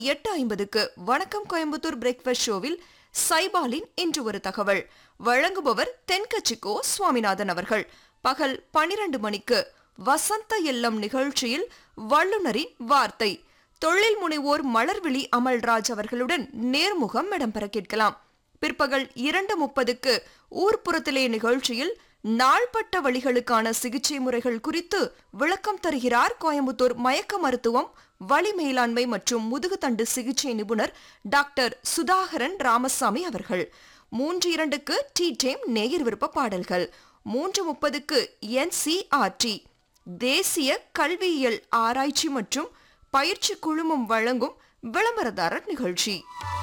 எட்டு ஐம்பதுக்கு வணக்கம் கோயம்புத்தூர் பிரேக்ஃபாஸ்ட் ஷோவில் சைபாலின் இன்று ஒரு தகவல் வழங்குபவர் தென்கட்சிக்கோ சுவாமிநாதன் அவர்கள் பகல் பனிரண்டு மணிக்கு வசந்த எல்லம் நிகழ்ச்சியில் வல்லுனரின் வார்த்தை தொழில் முனைவோர் மலர்விழி அமல்ராஜ் அவர்களுடன் நேர்முகம் இடம்பெற கேட்கலாம் பிற்பகல் இரண்டு முப்பதுக்கு ஊர்ப்புறத்திலே நிகழ்ச்சியில் நாள்பட்ட வழிகளுக்கான சிகிச்சை முறைகள் குறித்து விளக்கம் தருகிறார் கோயம்புத்தூர் மயக்க மருத்துவம் வலி மேலாண்மை மற்றும் முதுகுத்தண்டு சிகிச்சை நிபுணர் டாக்டர் சுதாகரன் ராமசாமி அவர்கள் மூன்று இரண்டுக்கு டீ டைம் நேயர் விருப்ப பாடல்கள் மூன்று முப்பதுக்கு என்சிஆர்டி தேசிய கல்வியியல் ஆராய்ச்சி மற்றும் பயிற்சி குழுமம் வழங்கும் விளம்பரதாரர் நிகழ்ச்சி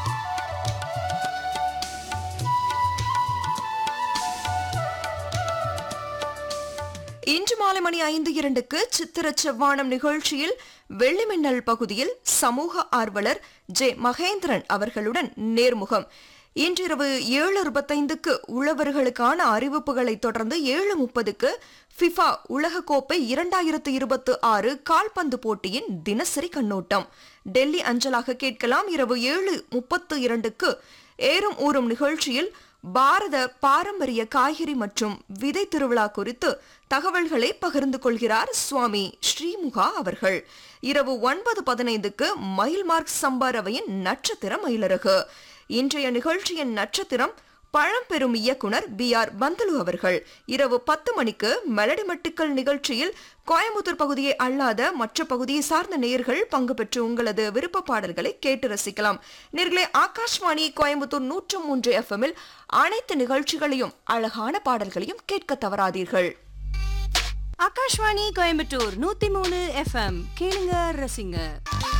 இன்று மாலை மணி ஐந்து இரண்டுக்கு சித்திர செவ்வானம் நிகழ்ச்சியில் வெள்ளிமின்னல் பகுதியில் சமூக ஆர்வலர் ஜே மகேந்திரன் அவர்களுடன் நேர்முகம் இன்றிரவு ஏழு இருபத்தைந்துக்கு உழவர்களுக்கான அறிவிப்புகளை தொடர்ந்து ஏழு முப்பதுக்கு ஃபிஃபா உலகக்கோப்பை இரண்டாயிரத்து இருபத்து ஆறு கால்பந்து போட்டியின் தினசரி கண்ணோட்டம் டெல்லி அஞ்சலாக கேட்கலாம் இரவு ஏழு முப்பத்து இரண்டுக்கு ஏறும் ஊறும் நிகழ்ச்சியில் பாரத பாரம்பரிய காய்கறி மற்றும் விதை திருவிழா குறித்து தகவல்களை பகிர்ந்து கொள்கிறார் சுவாமி ஸ்ரீமுகா அவர்கள் இரவு ஒன்பது பதினைந்துக்கு மயில்மார்க் சம்பாரவையின் நட்சத்திர மயிலரகு இன்றைய நிகழ்ச்சியின் நட்சத்திரம் பழம்பெரும் இயக்குனர் பி ஆர் பந்தலு அவர்கள் இரவு பத்து மணிக்கு மெலடி மட்டுக்கள் நிகழ்ச்சியில் கோயம்புத்தூர் பகுதியை அல்லாத மற்ற பகுதியை சார்ந்த நேயர்கள் பங்கு பெற்று உங்களது விருப்ப பாடல்களை கேட்டு ரசிக்கலாம் நேர்களே ஆகாஷ்வாணி கோயம்புத்தூர் நூற்று மூன்று எஃப்எம்மில் அனைத்து நிகழ்ச்சிகளையும் அழகான பாடல்களையும் கேட்க தவறாதீர்கள் ஆகாஷ்வாணி கோயம்புத்தூர் நூத்தி மூணு எஃப்எம் கேளுங்க ரசிங்க